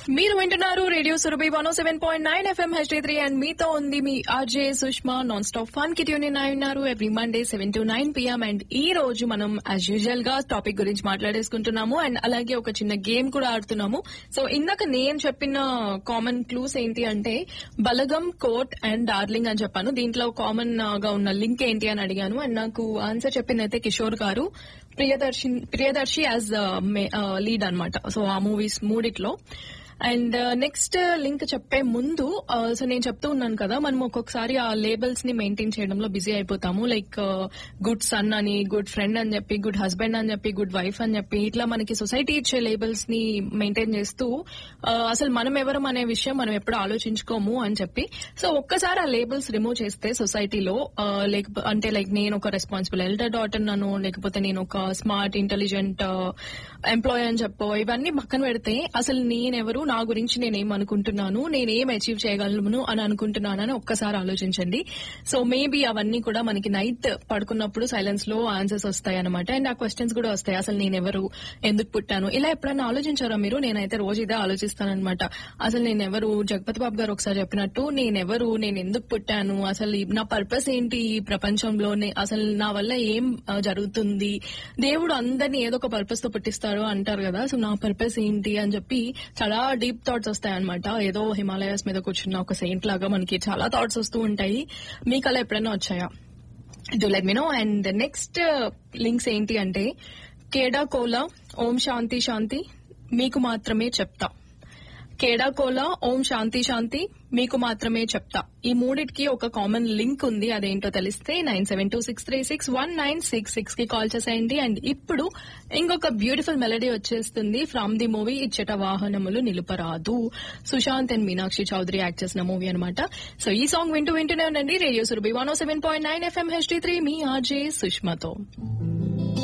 మీరు వింటున్నారు radio Surabhi one seven point nine FM HD three and మీతో ఉంది మీ RJ Sushma non stop fun కి ట్యూన్ ఇన్ అయి ఉన్నారు every Monday seven to nine PM and ఈ రోజు మనం యాజ్ యూజువల్ గా టాపిక్ గురించి మాట్లాడేసుకుంటున్నాము అండ్ అలాగే ఒక చిన్న గేమ్ కూడా ఆడుతున్నాము సో ఇందాక నేను చెప్పిన కామన్ క్లూస్ ఏంటి అంటే బలగం కోట్ అండ్ డార్లింగ్ అని చెప్పాను దీంట్లో కామన్ గా ఉన్న లింక్ ఏంటి అని అడిగాను అండ్ నాకు ఆన్సర్ చెప్పిందైతే కిషోర్ గారు ప్రియదర్శి ప్రియదర్శి యాజ్ లీడ్ అన్నమాట సో ఆ మూవీస్ మూడిట్లో అండ్ నెక్స్ట్ లింక్ చెప్పే ముందు సో నేను చెప్తూ ఉన్నాను కదా మనం ఒక్కొక్కసారి ఆ లేబుల్స్ ని మెయింటైన్ చేయడంలో బిజీ అయిపోతాము లైక్ గుడ్ సన్ అని గుడ్ ఫ్రెండ్ అని చెప్పి గుడ్ హస్బెండ్ అని చెప్పి గుడ్ వైఫ్ అని చెప్పి ఇట్లా మనకి సొసైటీ ఇచ్చే లేబుల్స్ ని మెయింటైన్ చేస్తూ ఆ, అసలు మనం ఎవరం అనే విషయం మనం ఎప్పుడు ఆలోచించుకోము అని చెప్పి సో ఒక్కసారి ఆ లేబుల్స్ రిమూవ్ చేస్తే సొసైటీలో లేకపోతే అంటే లైక్ నేను ఒక రెస్పాన్సిబుల్ ఎల్డర్ డాటర్ నన్ను లేకపోతే నేను ఒక స్మార్ట్ ఇంటెలిజెంట్ ఎంప్లాయ్ అని చెప్పో ఇవన్నీ పక్కన పెడితే అసలు నేనెవరు నా గురించి నేనేం అనుకుంటున్నాను నేనేం అచీవ్ చేయగలను అని అనుకుంటున్నానని ఒక్కసారి ఆలోచించండి సో మేబీ అవన్నీ కూడా మనకి నైట్ పడుకున్నప్పుడు సైలెన్స్ లో ఆన్సర్స్ వస్తాయి అనమాట అండ్ ఆ క్వశ్చన్స్ కూడా వస్తాయి అసలు నేనెవరు ఎందుకు పుట్టాను ఇలా ఎప్పుడైనా ఆలోచించారా మీరు నేనైతే రోజు ఇదే ఆలోచిస్తానన్నమాట అసలు నేనెవరు జగపతి బాబు గారు ఒకసారి చెప్పినట్టు నేనెవరు నేను ఎందుకు పుట్టాను అసలు ఈ- నా పర్పస్ ఏంటి ఈ ప్రపంచంలో నే- అసలు నా వల్ల ఏం ఆ, జరుగుతుంది దేవుడు అందరినీ ఏదో ఒక పర్పస్ తో పుట్టిస్తారు అంటారు కదా సో నా పర్పస్ ఏంటి అని చెప్పి చాలా డీప్ థాట్స్ వస్తాయి అనమాట ఏదో హిమాలయాస్ మీద కూర్చున్న ఒక సెయింట్ లాగా మనకి చాలా థాట్స్ వస్తూ ఉంటాయి మీకు అలా ఎప్పుడైనా వచ్చాయా do let me know and next links ఏంటి అంటే కేడా కోలా ఓం శాంతి శాంతి మీకు మాత్రమే చెప్తా కేడా కోలా ఓం శాంతి శాంతి మీకు మాత్రమే చెప్తా ఈ మూడిటికి ఒక కామన్ లింక్ ఉంది అదేంటో తెలిస్తే nine seven two six three six one nine six six కి కాల్ చేసేయండి అండ్ ఇప్పుడు ఇంకొక బ్యూటిఫుల్ మెలడీ వచ్చేస్తుంది from the movie Ichata Vahanamulu Niluparadu Sushanth and Meenakshi Chaudhary act చేసిన మూవీ అనమాట సో ఈ సాంగ్ వింటూ వింటూనే ఉండండి radio Surabhi one seven point nine FM HD three మీ ఆర్జే సుష్మతో